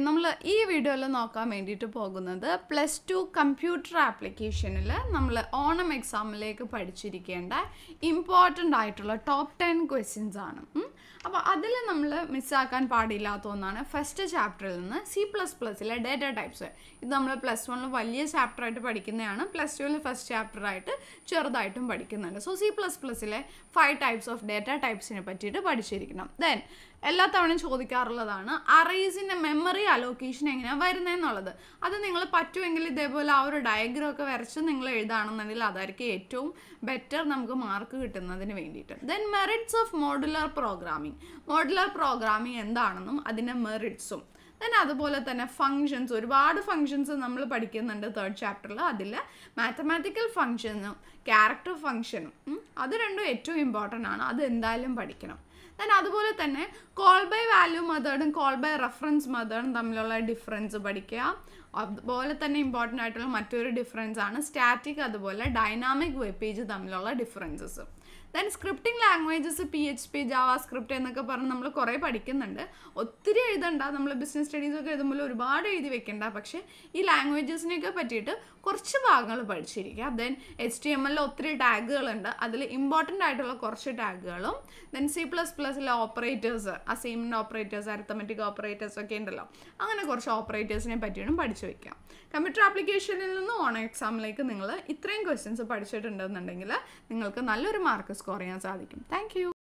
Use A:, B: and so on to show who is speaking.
A: നമ്മൾ ഈ വീഡിയോയിൽ നോക്കാൻ വേണ്ടിയിട്ട് പോകുന്നത് പ്ലസ് ടു കമ്പ്യൂട്ടർ ആപ്ലിക്കേഷനിൽ നമ്മൾ ഓണം എക്സാമിലേക്ക് പഠിച്ചിരിക്കേണ്ട ഇമ്പോർട്ടൻ്റ് ആയിട്ടുള്ള ടോപ്പ് ടെൻ ക്വസ്റ്റ്യൻസ് ആണ് അപ്പോൾ അതിൽ നമ്മൾ മിസ്സാക്കാൻ പാടില്ലാത്ത ഒന്നാണ് ഫസ്റ്റ് ചാപ്റ്ററിൽ നിന്ന് സി പ്ലസ് പ്ലസ്സിലെ ഡേറ്റ ടൈപ്സ് ഇത് നമ്മൾ പ്ലസ് വണ്ണിൽ വലിയ ചാപ്റ്ററായിട്ട് പഠിക്കുന്നതാണ് പ്ലസ് ടുവിൽ ഫസ്റ്റ് ചാപ്റ്ററായിട്ട് ചെറുതായിട്ടും പഠിക്കുന്നുണ്ട് സോ സി പ്ലസ് പ്ലസ്സിലെ ഫൈവ് ടൈപ്സ് ഓഫ് ഡേറ്റ ടൈപ്സിനെ പറ്റിയിട്ട് പഠിച്ചിരിക്കണം ദെൻ എല്ലാ തവണയും ചോദിക്കാറുള്ളതാണ് അറേസിൻ്റെ മെമ്മറി അലോക്കേഷൻ എങ്ങനെയാണ് വരുന്നതെന്നുള്ളത് അത് നിങ്ങൾ പറ്റുമെങ്കിൽ ഇതേപോലെ ആ ഒരു ഡയഗ്രം ഒക്കെ വരച്ച് നിങ്ങൾ എഴുതാണെന്നുണ്ടെങ്കിൽ അതായിരിക്കും ഏറ്റവും ബെറ്റർ നമുക്ക് മാർക്ക് കിട്ടുന്നതിന് വേണ്ടിയിട്ട് then merits of modular programming modular programming എന്താണെന്നും അതിൻ്റെ മെറിറ്റ്സും ദെൻ അതുപോലെ തന്നെ ഫങ്ഷൻസ് ഒരുപാട് ഫങ്ഷൻസ് നമ്മൾ പഠിക്കുന്നുണ്ട് തേർഡ് ചാപ്റ്ററിൽ അതിൽ മാത്തമാറ്റിക്കൽ ഫങ്ഷനും ക്യാരക്ടർ ഫങ്ഷനും അത് രണ്ടും ഏറ്റവും ഇമ്പോർട്ടൻ്റ് ആണ് അത് എന്തായാലും പഠിക്കണം ദെൻ അതുപോലെ തന്നെ കോൾ ബൈ വാല്യൂ മെത്തേഡും കോൾ ബൈ റെഫറൻസ് മെത്തേഡും തമ്മിലുള്ള ഡിഫറൻസ് പഠിക്കുക അതുപോലെ തന്നെ ഇമ്പോർട്ടൻ്റ് ആയിട്ടുള്ള മറ്റൊരു ഡിഫറൻസ് ആണ് സ്റ്റാറ്റിക് അതുപോലെ ഡൈനാമിക് വെബ് പേജ് തമ്മിലുള്ള differences then scripting languages P H P JavaScript എന്നൊക്കെ പറഞ്ഞ് നമ്മൾ കുറേ പഠിക്കുന്നുണ്ട് ഒത്തിരി എഴുതണ്ട നമ്മൾ ബിസിനസ് സ്റ്റഡീസ് ഒക്കെ എഴുതുമ്പോൾ ഒരുപാട് എഴുതി വെക്കണ്ട പക്ഷേ ഈ ലാംഗ്വേജസിനെയൊക്കെ പറ്റിയിട്ട് കുറച്ച് ഭാഗങ്ങൾ പഠിച്ചിരിക്കുക ദെൻ എച്ച് ടി എം എല്ലിൽ ഒത്തിരി ടാഗുകളുണ്ട് അതിൽ ഇമ്പോർട്ടൻ്റ് ആയിട്ടുള്ള കുറച്ച് ടാഗുകളും ദെൻ സി പ്ലസ് പ്ലസിലെ operators assignment operators arithmetic operators ഒക്കെ ഉണ്ടല്ലോ അങ്ങനെ കുറച്ച് ഓപ്പറേറ്റേഴ്സിനെ പറ്റിയും പഠിച്ചു വയ്ക്കാം കമ്പ്യൂട്ടർ ആപ്ലിക്കേഷനിൽ നിന്ന് ഓൺ എക്സാമിലേക്ക് നിങ്ങൾ ഇത്രയും ക്വസ്റ്റ്യൻസ് പഠിച്ചിട്ടുണ്ടെന്നുണ്ടെങ്കിൽ നിങ്ങൾക്ക് നല്ലൊരു മാർക്ക് സ്കോർ ചെയ്യാൻ സാധിക്കും താങ്ക്